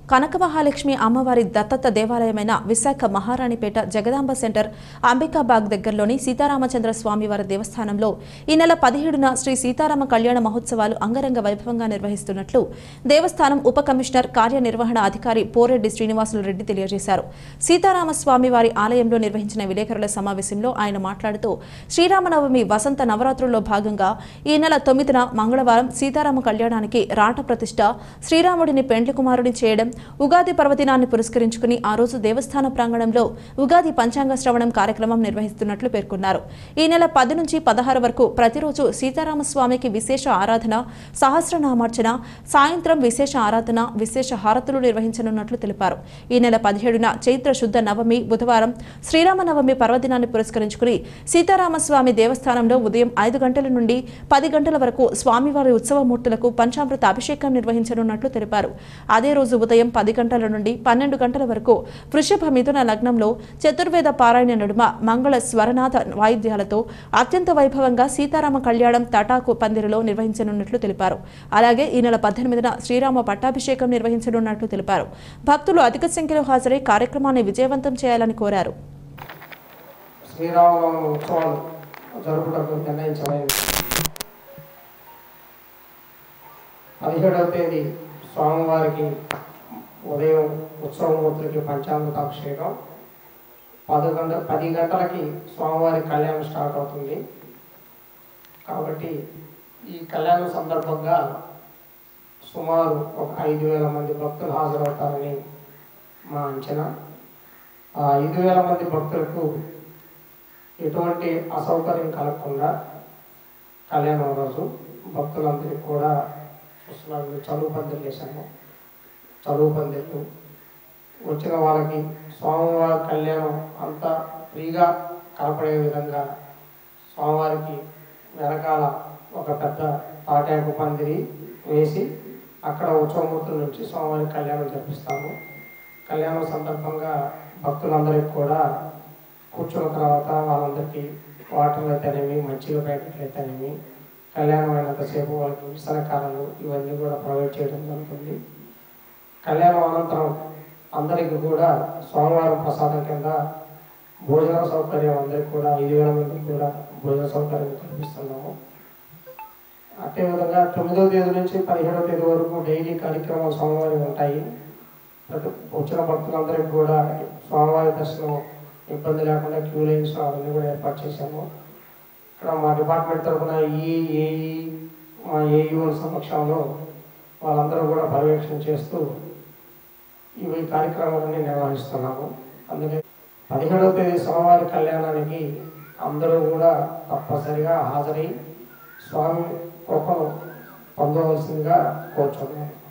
కనకమహాలక్ష్మి అమ్మవారి దత్తత దేవాలయమైన విశాఖ మహారాణిపేట జగదాంబ సెంటర్ అంబికాబాగ్ దగ్గరలోని సీతారామచంద్ర స్వామివారి దేవస్థానంలో ఈ నెల పదిహేడున శ్రీ సీతారామ కళ్యాణ మహోత్సవాలు అంగరంగ వైభవంగా నిర్వహిస్తున్నట్లు దేవస్థానం ఉప కమిషనర్ కార్యనిర్వహణ అధికారి పోరెడ్డి శ్రీనివాసులు రెడ్డి తెలియజేశారు సీతారామ స్వామి వారి ఆలయంలో నిర్వహించిన విలేకరుల సమావేశంలో ఆయన మాట్లాడుతూ శ్రీరామనవమి వసంత నవరాత్రుల్లో భాగంగా ఈ నెల తొమ్మిదిన మంగళవారం సీతారామ కళ్యాణానికి రాట ప్రతిష్ట శ్రీరాముడిని పెండ్లి కుమారుని చేయడం ఉగాది పర్వదినాన్ని పురస్కరించుకుని ఆ రోజు దేవస్థాన ప్రాంగణంలో ఉగాది పంచాంగ శ్రవణం కార్యక్రమం నిర్వహిస్తున్నట్లు పేర్కొన్నారు ఈ నెల పది నుంచి పదహారు వరకు ప్రతిరోజు సీతారామ స్వామికి విశేష ఆరాధన సహస్రనామార్చన సాయంత్రం విశేష ఆరాధన విశేష హారతులు నిర్వహించనున్నట్లు తెలిపారు ఈ నెల పదిహేడున చైత్ర శుద్ధ నవమి బుధవారం శ్రీరామనవమి పర్వదినాన్ని పురస్కరించుకుని సీతారామస్వామి దేవస్థానంలో ఉదయం ఐదు గంటల నుండి పది గంటల వరకు స్వామివారి ఉత్సవమూర్తులకు పంచామృత అభిషేకం నిర్వహించనున్నట్లు తెలిపారు అదే రోజు ఉదయం పది గంటల నుండి పన్నెండు గంటల వరకు వృషభ మిథున లగ్నంలో చతుర్వేద పారాయణ నడుమ మంగళ స్వరనాథ వాయిద్యాలతో అత్యంత వైభవంగా సీతారామ కళ్యాణం తటాకు పందిరిలో నిర్వహించనున్నట్లు తెలిపారు అలాగే ఈ నెల పద్దెనిమిదిన శ్రీరామ పట్టాభిషేకం నిర్వహించనున్నట్లు తెలిపారు భక్తులు అధిక సంఖ్యలో హాజరై కార్యక్రమాన్ని విజయవంతం చేయాలని కోరారు శ్రీరామనవమి ఉత్సవాలు జరుపుటకు నిర్ణయించమైంది పదిహేడవ తేదీ స్వామివారికి ఉదయం ఉత్సవమూర్తులకి పంచామృత అభిషేకం పది గంట పది గంటలకి స్వామివారి కళ్యాణం స్టార్ట్ అవుతుంది కాబట్టి ఈ కళ్యాణం సందర్భంగా సుమారు ఒక ఐదు వేల మంది భక్తులు హాజరవుతారని మా అంచనా ఆ ఐదు వేల మంది భక్తులకు ఎటువంటి అసౌకర్యం కలగకుండా కళ్యాణం రోజు భక్తులందరికీ కూడా చూస్తున్నారు చదువు పందిర్లు వేసాము చదువు పందిర్లు వచ్చిన వాళ్ళకి స్వామివారి కళ్యాణం అంతా ఫ్రీగా కనపడే విధంగా స్వామివారికి వెనకాల ఒక పెద్ద తాటాకు పందిరి వేసి అక్కడ ఉత్సవమూర్తుల నుంచి స్వామివారి కళ్యాణం జరిపిస్తాము కళ్యాణం సందర్భంగా భక్తులందరికీ కూడా కూర్చున్న తర్వాత వాళ్ళందరికీ వాటర్లు అయితేనేమి మంచిగా ప్యాకెట్లు అయితేనేమి కళ్యాణం అయినంతసేపు వాళ్ళకి విసనకారాలు ఇవన్నీ కూడా ప్రొవైడ్ చేయడం జరుగుతుంది కళ్యాణం అనంతరం అందరికీ కూడా సోమవారం ప్రసాదం కింద భోజన సౌకర్యం అందరికీ కూడా ఐదు వేల మందికి కూడా భోజన సౌకర్యం కల్పిస్తున్నాము అదే విధంగా తొమ్మిదో తేదీ నుంచి పదిహేడవ తేదీ వరకు డైలీ కార్యక్రమాలు సోమవారం ఉంటాయి ప్రతి వచ్చిన భక్తులందరికీ కూడా స్వామివారి దర్శనం ఇబ్బంది లేకుండా క్యూ లైన్స్ అవన్నీ కూడా ఏర్పాటు చేశాము ఇక్కడ మా డిపార్ట్మెంట్ తరఫున ఈ ఏఈ మా ఏఈఓ సమక్షంలో వాళ్ళందరూ కూడా పర్యవేక్షణ చేస్తూ ఇవి కార్యక్రమాలన్నీ నిర్వహిస్తున్నాము అందుకే పదిహేడవ తేదీ స్వామివారి కళ్యాణానికి అందరూ కూడా తప్పనిసరిగా హాజరై స్వామి కృపను పొందవలసిందిగా కోరుచున్నాను